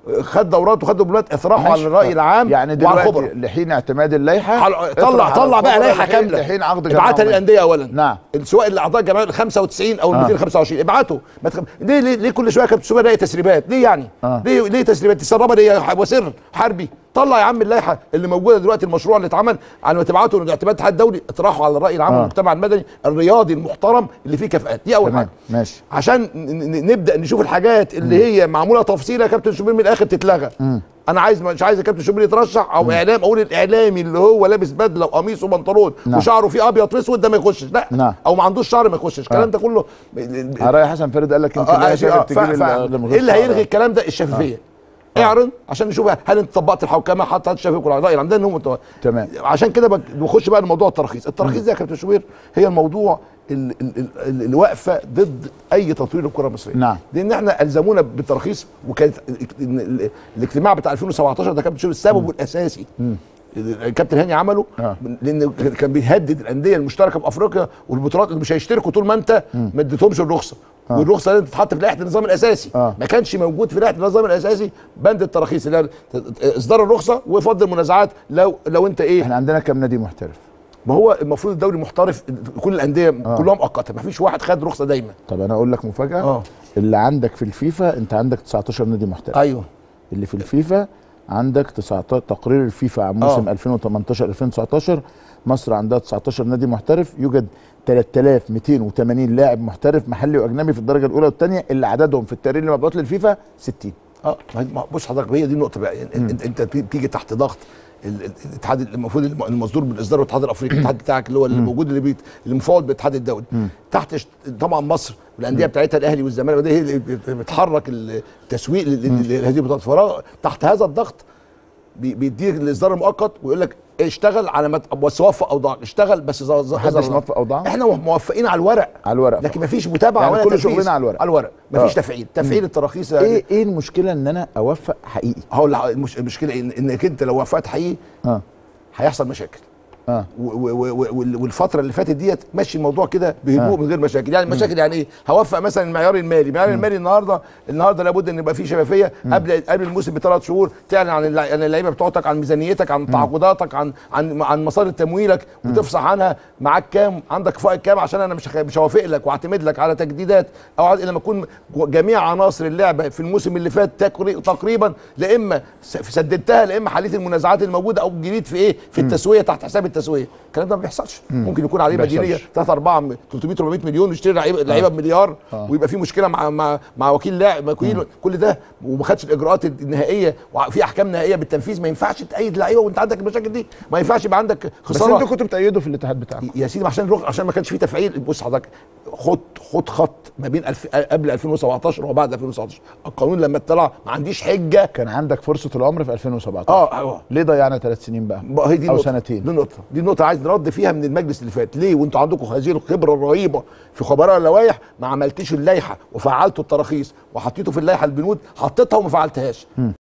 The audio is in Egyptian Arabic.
خد دورات وخد دبلومات اطرحوا على ماشي. الراي العام يعني وعلى دلوقتي الخبراء لحين اعتماد اللائحه حل- اطرح طلع على طلع بقى الخبراء لائحه لحين- كامله لحين عقد جماعة ابعتها عمومية. للانديه اولا نعم. سواء الاعضاء الجمعيه ال 95 او ال آه. 225 ابعتوا ما تخ... ليه ليه ليه كل شويه كابتن شوبير يلاقي تسريبات ليه يعني آه. ليه ليه تسريبات تسربها ليه ح- وسر حربي طلع يا عم اللائحه اللي موجوده دلوقتي المشروع اللي اتعمل على ما تبعته لاعتماد الاتحاد الدولي اطرحوا على الراي العام آه. والمجتمع المدني الرياضي المحترم اللي فيه كفاءات دي اول تمام حاجه ماشي عشان ن- ن- نبدا نشوف الحاجات اللي هي معموله تفصيل يا كابتن شوبير من الاخر تتلغى انا عايز مش عايز الكابتن شوبير يترشح او اعلام اقول الاعلامي اللي هو لابس بدله وقميص وبنطلون نعم. وشعره فيه ابيض في اسود ده ما يخشش لا نعم. او ما عندوش شعر ما يخشش الكلام ده كله على راي حسن فريد قال لك انت آه، لا آه، شايف آه، تجيب ف- ف- ال- ايه اللي هيلغي الكلام ده الشفافيه اعرن عشان نشوف هل انت طبقت الحوكمه حتى هتشافك ولا الراي العام ده إنهم متو- تمام. عشان كده بك- نخش بقى لموضوع التراخيص التراخيص ده يا كابتن شوبير هي الموضوع ال- ال- ال- ال- اللي واقفه ضد اي تطوير للكره المصريه نعم. لان احنا الزمونا بالتراخيص وكانت ال- ال- الاجتماع بتاع 2017 ده كابتن شوبير السبب الاساسي الكابتن هاني عمله آه. لان كان بيهدد الانديه المشتركه بافريقيا والبطولات اللي مش هيشتركوا طول ما انت ما اديتهمش الرخصه والرخصه لازم تتحط في لائحه النظام الاساسي آه. ما كانش موجود في لائحه النظام الاساسي بند التراخيص اللي هي اصدار الرخصه وفض المنازعات لو لو انت ايه احنا عندنا كام نادي محترف ما هو المفروض الدوري محترف كل الانديه كلها مؤقته ما فيش واحد خد رخصه دايما طب انا اقول لك مفاجاه اه اللي عندك في الفيفا انت عندك 19 نادي محترف ايوه اللي في الفيفا عندك 19 تقرير الفيفا عن موسم آه. 2018 2019 مصر عندها 19 نادي محترف يوجد 3280 لاعب محترف محلي واجنبي في الدرجه الاولى والثانيه اللي عددهم في التقرير اللي مبعوث للفيفا 60 اه ما- ما- بص حضرتك هي دي النقطه بقى يعني انت انت بي- بيجي تحت ضغط ال- ال- الاتحاد المفروض الم- المصدور بالاصدار والاتحاد الافريقي الاتحاد بتاعك اللي هو اللي موجود اللي بيت اللي مفوض بالاتحاد الدولي تحت ش- طبعا مصر والانديه بتاعتها الاهلي والزمالك ودي هي اللي بت- بتحرك التسويق ل- ل- لهذه البطولات فراغ تحت هذا الضغط بي- بيديك الاصدار المؤقت ويقول لك اشتغل على ما ت- بس وفق اوضاعك اشتغل بس ز- ز- محدش ظهر- موفق أوضاعه؟ احنا موفقين على الورق على الورق لكن فقط. ما فيش متابعه يعني ولا كل تنفيذ. شغلنا على الورق. على الورق ما فيش آه. تفعيل تفعيل التراخيص ايه ايه المشكله ان انا اوفق حقيقي هقول لح- المش... المشكله إن انك انت لو وفقت حقيقي اه هيحصل مشاكل اه و- و- و- وال- والفتره اللي فاتت ديت ماشي الموضوع كده بهدوء آه. من غير مشاكل يعني المشاكل يعني ايه هوفق مثلا المعيار المالي المعيار المالي النهارده النهارده لابد ان يبقى فيه شفافيه قبل قبل الموسم بثلاث شهور تعلن عن اللع- عن اللعيبه بتوعتك عن ميزانيتك عن تعاقداتك عن عن عن مصادر تمويلك وتفصح عنها معاك كام عندك فائض كام عشان انا مش هخ- مش هوافق لك واعتمد لك على تجديدات او عايز لما اكون جميع عناصر اللعبه في الموسم اللي فات تقري- تقريبا لا اما س- سددتها لا اما حليت المنازعات الموجوده او جريت في ايه في التسويه تحت حساب التسويه الكلام ده ما بيحصلش ممكن يكون عليه ما بيحصلش. مدينيه 3 4 300 400 مليون ويشتري لعيبه لعيبه بمليار ويبقى في مشكله مع مع مع وكيل لاعب وكيل كل ده وما خدش الاجراءات النهائيه وفي احكام نهائيه بالتنفيذ ما ينفعش تأيد لعيبه وانت عندك المشاكل دي ما ينفعش يبقى عندك بس خساره انتوا كنتوا بتأيدوا في الاتحاد بتاعكم يا سيدي عشان الرغ... عشان ما كانش في تفعيل بص حضرتك خد خد خط ما بين الف... قبل 2017 وبعد 2017 القانون لما طلع ما عنديش حجه كان عندك فرصه العمر في 2017 اه اه ليه ضيعنا ثلاث سنين بقى بقى هي دي او النقطة. سنتين دي النقطة دي النقطة عايز نرد فيها من المجلس اللي فات ليه وانتوا عندكم هذه الخبرة الرهيبة في خبراء اللوائح ما عملتيش اللائحة وفعلتوا التراخيص وحطيتوا في اللائحة البنود حطيتها وما فعلتهاش